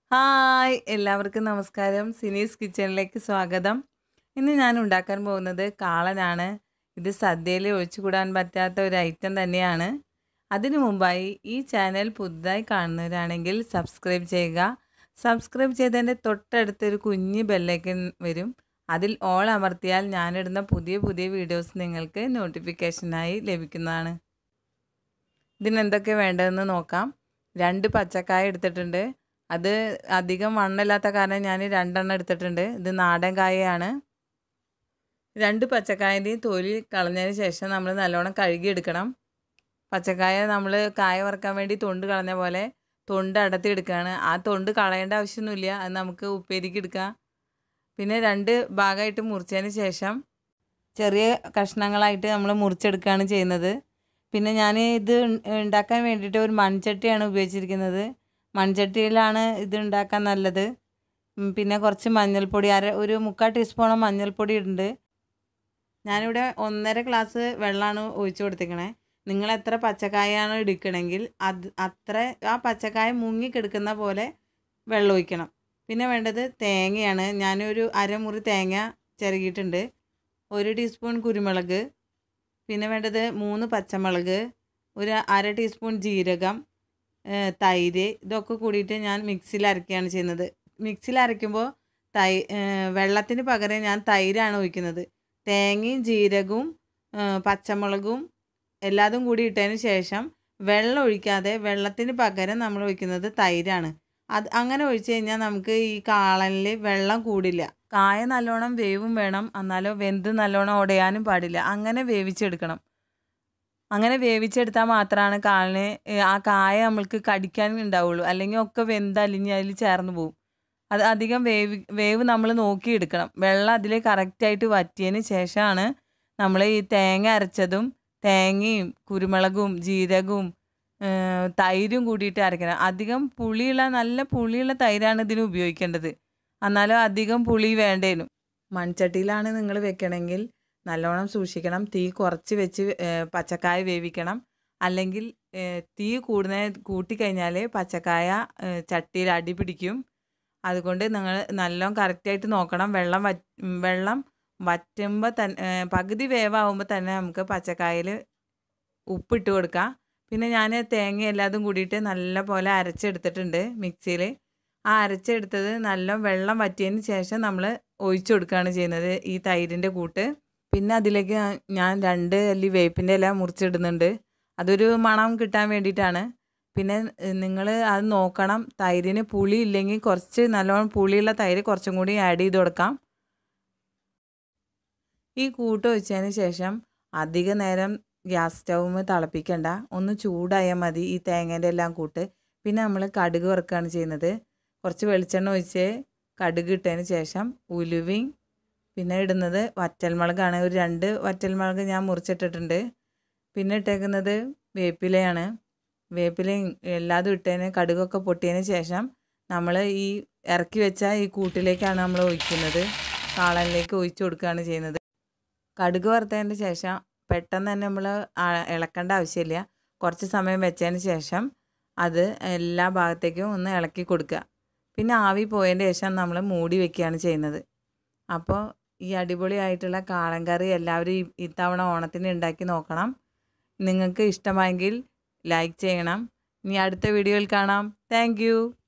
hi എല്ലാവർക്കും നമസ്കാരം സിനീസ് കിച്ചണിലേക്ക് സ്വാഗതം ഇന്ന് ഞാൻ ഉണ്ടാക്കാൻ പോകുന്നത് കാളനാണ് ഇത് സദ്യയിൽ ഒഴിച്ചുകൂടാൻ പറ്റാത്ത ഒരു ഐറ്റം തന്നെയാണ് അതിനു മുമ്പായി ഈ ചാനൽ പുതുതായി കാണുന്നവരാണെങ്കിൽ സബ്സ്ക്രൈബ് ചെയ്യുക സബ്സ്ക്രൈബ് ചെയ്തതിൻ്റെ തൊട്ടടുത്തൊരു കുഞ്ഞ് ബെല്ലൈക്കൻ വരും അതിൽ ഓൾ അമർത്തിയാൽ ഞാനിടുന്ന പുതിയ പുതിയ വീഡിയോസ് നിങ്ങൾക്ക് നോട്ടിഫിക്കേഷനായി ലഭിക്കുന്നതാണ് ഇതിനെന്തൊക്കെ വേണ്ടതെന്ന് നോക്കാം രണ്ട് പച്ചക്കായ എടുത്തിട്ടുണ്ട് അത് അധികം വണ്ണമില്ലാത്ത കാരണം ഞാൻ രണ്ടെണ്ണം എടുത്തിട്ടുണ്ട് ഇത് നാടൻ കായയാണ് രണ്ട് പച്ചക്കായൻ്റെയും തൊലി കളഞ്ഞതിന് ശേഷം നമ്മൾ നല്ലോണം കഴുകിയെടുക്കണം പച്ചക്കായ നമ്മൾ കായ വറുക്കാൻ വേണ്ടി തൊണ്ട് കളഞ്ഞ പോലെ തൊണ്ട് അടത്തി എടുക്കുകയാണ് ആ തൊണ്ട് കളയേണ്ട ആവശ്യമൊന്നുമില്ല അത് നമുക്ക് ഉപ്പേരിക്ക് എടുക്കാം പിന്നെ രണ്ട് ഭാഗമായിട്ട് മുറിച്ചതിന് ശേഷം ചെറിയ കഷ്ണങ്ങളായിട്ട് നമ്മൾ മുറിച്ചെടുക്കുകയാണ് ചെയ്യുന്നത് പിന്നെ ഞാൻ ഇത് ഉണ്ടാക്കാൻ വേണ്ടിയിട്ട് ഒരു മൺചട്ടിയാണ് ഉപയോഗിച്ചിരിക്കുന്നത് മൺചട്ടിയിലാണ് ഇത് ഉണ്ടാക്കാൻ നല്ലത് പിന്നെ കുറച്ച് മഞ്ഞൾപ്പൊടി അര ഒരു മുക്കാൽ ടീസ്പൂണോ മഞ്ഞൾപ്പൊടി ഉണ്ട് ഞാനിവിടെ ഒന്നര ഗ്ലാസ് വെള്ളമാണ് ഒഴിച്ചു കൊടുത്തിരിക്കണേ നിങ്ങൾ എത്ര പച്ചക്കായാണ് എടുക്കണമെങ്കിൽ അത് അത്ര ആ പച്ചക്കായ മുങ്ങി കിടക്കുന്ന പോലെ വെള്ളം ഒഴിക്കണം പിന്നെ വേണ്ടത് തേങ്ങയാണ് ഞാനൊരു അരമുറി തേങ്ങ ചിരകിയിട്ടുണ്ട് ഒരു ടീസ്പൂൺ കുരുമുളക് പിന്നെ വേണ്ടത് മൂന്ന് പച്ചമുളക് ഒരു അര ടീസ്പൂൺ ജീരകം തൈര് ഇതൊക്കെ കൂടിയിട്ട് ഞാൻ മിക്സിയിൽ അരയ്ക്കുകയാണ് ചെയ്യുന്നത് മിക്സിയിൽ അരയ്ക്കുമ്പോൾ തൈ വെള്ളത്തിന് പകരം ഞാൻ തൈരാണ് ഒഴിക്കുന്നത് തേങ്ങയും ജീരകവും പച്ചമുളകും എല്ലാതും കൂടി ഇട്ടതിന് ശേഷം വെള്ളം ഒഴിക്കാതെ വെള്ളത്തിന് പകരം നമ്മൾ ഒഴിക്കുന്നത് തൈരാണ് അത് അങ്ങനെ ഒഴിച്ച് കഴിഞ്ഞാൽ നമുക്ക് ഈ കാളനിൽ വെള്ളം കൂടില്ല കായ നല്ലോണം വേവും വേണം എന്നാലോ വെന്ത് നല്ലോണം ഉടയാനും പാടില്ല അങ്ങനെ വേവിച്ചെടുക്കണം അങ്ങനെ വേവിച്ചെടുത്താൽ മാത്രമാണ് കാളിന് ആ കായ നമ്മൾക്ക് കടിക്കാൻ ഉണ്ടാവുള്ളൂ അല്ലെങ്കിൽ ഒക്കെ വെന്ത് അലിഞ്ഞ് അതിൽ ചേർന്ന് പോകും അത് അധികം വേവ് വേവ് നമ്മൾ നോക്കിയെടുക്കണം വെള്ളം അതിൽ കറക്റ്റായിട്ട് വറ്റിയതിന് ശേഷമാണ് നമ്മൾ ഈ തേങ്ങ അരച്ചതും തേങ്ങയും കുരുമുളകും ജീരകവും തൈരും കൂടിയിട്ട് അരക്കണം അധികം പുളിയുള്ള നല്ല പുളിയുള്ള തൈരാണ് ഇതിന് ഉപയോഗിക്കേണ്ടത് എന്നാലും അധികം പുളി വേണ്ടേനും മൺചട്ടിയിലാണ് നിങ്ങൾ വെക്കണമെങ്കിൽ നല്ലോണം സൂക്ഷിക്കണം തീ കുറച്ച് വെച്ച് പച്ചക്കായ വേവിക്കണം അല്ലെങ്കിൽ തീ കൂടുന്ന കൂട്ടിക്കഴിഞ്ഞാൽ പച്ചക്കായ ചട്ടിയിൽ അടി പിടിക്കും അതുകൊണ്ട് നിങ്ങൾ നല്ലോണം കറക്റ്റായിട്ട് നോക്കണം വെള്ളം വ വെള്ളം വറ്റുമ്പോൾ തന്നെ പകുതി വേവാകുമ്പോൾ തന്നെ നമുക്ക് പച്ചക്കായയിൽ ഉപ്പിട്ട് കൊടുക്കാം പിന്നെ ഞാൻ തേങ്ങ എല്ലാതും കൂടിയിട്ട് നല്ല പോലെ അരച്ചെടുത്തിട്ടുണ്ട് മിക്സിയിൽ ആ അരച്ചെടുത്തത് നല്ല വെള്ളം വറ്റിയതിന് ശേഷം നമ്മൾ ഒഴിച്ചു കൊടുക്കുകയാണ് ചെയ്യുന്നത് ഈ തൈരിൻ്റെ കൂട്ട് പിന്നെ അതിലേക്ക് ഞാൻ രണ്ട് അല്ലി വേപ്പിൻ്റെ ഇല മുറിച്ചിടുന്നുണ്ട് അതൊരു മണം കിട്ടാൻ വേണ്ടിയിട്ടാണ് പിന്നെ നിങ്ങൾ അത് നോക്കണം തൈരിന് പുളി ഇല്ലെങ്കിൽ കുറച്ച് നല്ലോണം പുളിയുള്ള തൈര് കുറച്ചും കൂടി ആഡ് ചെയ്ത് കൊടുക്കാം ഈ കൂട്ട് വെച്ചതിന് ശേഷം അധിക നേരം ഗ്യാസ് സ്റ്റൗമ്മ് തിളപ്പിക്കണ്ട ഒന്ന് ചൂടായാൽ മതി ഈ തേങ്ങേൻ്റെ എല്ലാം കൂട്ട് പിന്നെ നമ്മൾ കടുക് വറുക്കുകയാണ് ചെയ്യുന്നത് കുറച്ച് വെളിച്ചെണ്ണ ഒഴിച്ച് കടുക് ഇട്ടതിന് ശേഷം ഉലുവയും പിന്നെ ഇടുന്നത് വറ്റൽമുളകാണ് ഒരു രണ്ട് വറ്റൽമുളക് ഞാൻ മുറിച്ചിട്ടിട്ടുണ്ട് പിന്നെ ഇട്ടേക്കുന്നത് വേപ്പിലയാണ് വേപ്പിലയും എല്ലാതും ഇട്ടതിന് കടുകൊക്കെ പൊട്ടിയതിന് ശേഷം നമ്മൾ ഈ ഇറക്കി വെച്ച ഈ കൂട്ടിലേക്കാണ് നമ്മൾ ഒഴിക്കുന്നത് കാളനിലേക്ക് ഒഴിച്ചു കൊടുക്കുകയാണ് ചെയ്യുന്നത് കടുക് വറുത്തതിന് ശേഷം പെട്ടെന്ന് തന്നെ നമ്മൾ ഇളക്കേണ്ട ആവശ്യമില്ല കുറച്ച് സമയം വെച്ചതിന് ശേഷം അത് എല്ലാ ഭാഗത്തേക്കും ഒന്ന് ഇളക്കി കൊടുക്കുക പിന്നെ ആവി പോയതിന് ശേഷം നമ്മൾ മൂടി വെക്കുകയാണ് ചെയ്യുന്നത് അപ്പോൾ ഈ അടിപൊളിയായിട്ടുള്ള കാളൻ കറി എല്ലാവരും ഇത്തവണ ഓണത്തിന് ഉണ്ടാക്കി നോക്കണം നിങ്ങൾക്ക് ഇഷ്ടമായെങ്കിൽ ലൈക്ക് ചെയ്യണം ഇനി അടുത്ത വീഡിയോയിൽ കാണാം താങ്ക്